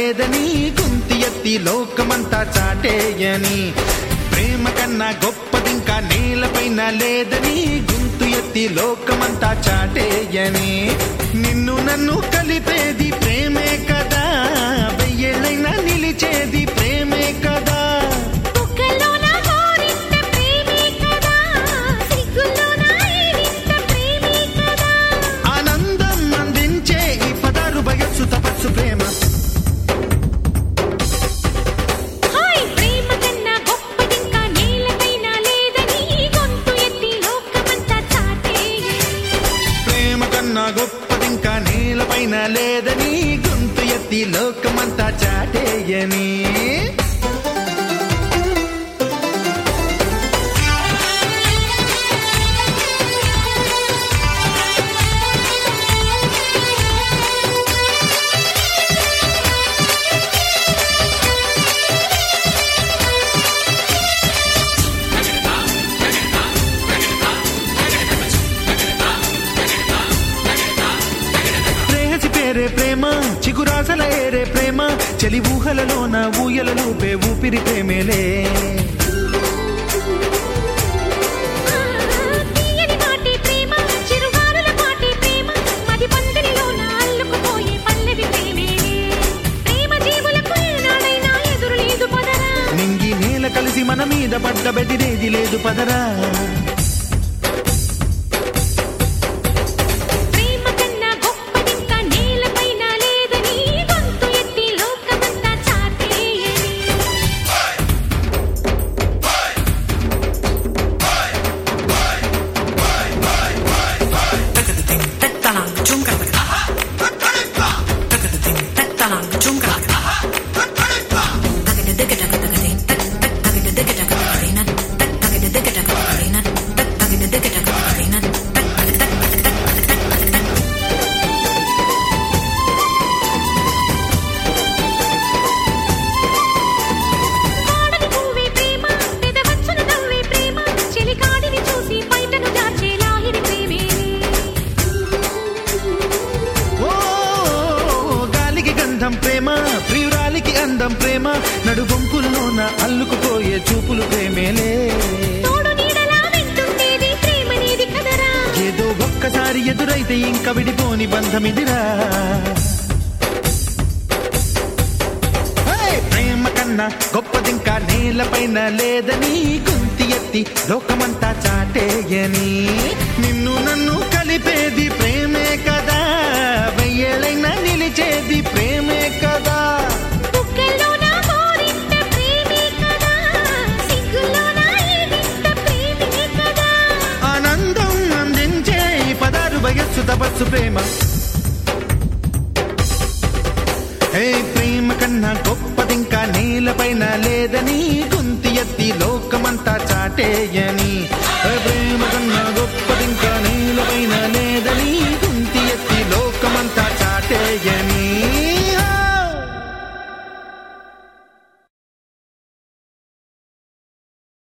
లేదని గుంతి ఎత్తి లోకమంతా చాటేయని ప్రేమ కన్నా గొప్పదింకా నేలపైన లేదని గుంతు ఎత్తి లోకమంతా చాటేయని నిన్ను నన్ను కలిపేది ప్రేమే కదా వెయ్యేళ్ళైనా నిలిచేది ప్రేమే కదా బుగ్గల్లోన గోరింట ప్రేమే కదా సిగ్గుల్లోన ఏడింత ప్రేమే కదా ఆనందం అందించే ఈ పదాలు వయస్సు తపస్సు ప్రేమ హాయ్ ప్రేమ కన్నా గొప్పదింకా నేలపైన లేదని గొంతు ఎత్తి లోకమంతా చాటేయని ప్రేమ కన్నా గొప్పదింకా నేలపైన లేదని గొంతు ఎత్తి లోకమంతా చాటేయని ప్రేయసి పేరే ప్రేమ చిగురాసల ఏరే ప్రేమ చలి ఊహలలోన ఊయలలో పే ఊపిరి ప్రేమేలే తీయని మాటే ప్రేమ చిరుగారుల మాటే ప్రేమ మది పందిరిలోన అల్లుకుపోయే పల్లవి ప్రేమే ప్రేమ జీవులకు ఏనాడైనా ఎదురు లేదు పదరా నింగి నేల కలిసి మన మీద పడ్డ బెదిరేది లేదు పదరా ప్రేమ కన్నా గొప్పదింకా నేలపైన లేదని గొంతు ఎత్తి లోకమంతా చాటేయని వాడని పువ్వే ప్రేమ పెదవచ్చున నవ్వే ప్రేమ చెలికాడిని చూసి బయటను దాచే లాహిరి ప్రేమే ఓ గాలికి గంధం ప్రేమ ప్రియురాలికి అందం ప్రేమ నడుబొంపుల్లోన అల్లుకుపోయే చూపులు ప్రేమేలే తోడు నీడలా వింటుండేది ప్రేమ నీది కదరా ఏదో ఒక్కసారి ఎదురైతే ఇంకా విడిపోని బంధమిదిరా హే! ప్రేమ కన్నా గొప్పదింకా నేలపైన లేదని గుంతి ఎత్తి లోకమంతా చాటేయని నిన్ను నన్ను కలిపేది ప్రేమే కదా వెయ్యేళ్ళైనా నిలిచేది ప్రేమే కదా బుగ్గల్లోన గోరింట ప్రేమే కదా సిగ్గుల్లోన ఏడింత ప్రేమే కదా ఆనందం అందించే ఈ పదారు వయస్సు తపస్సు ప్రేమ హే ప్రేమ కన్నా గొప్పదింకా నేలపైన లేదని గుంతి ఎత్తి లోకమంతా చాటేయని హే, ప్రేమ కన్నా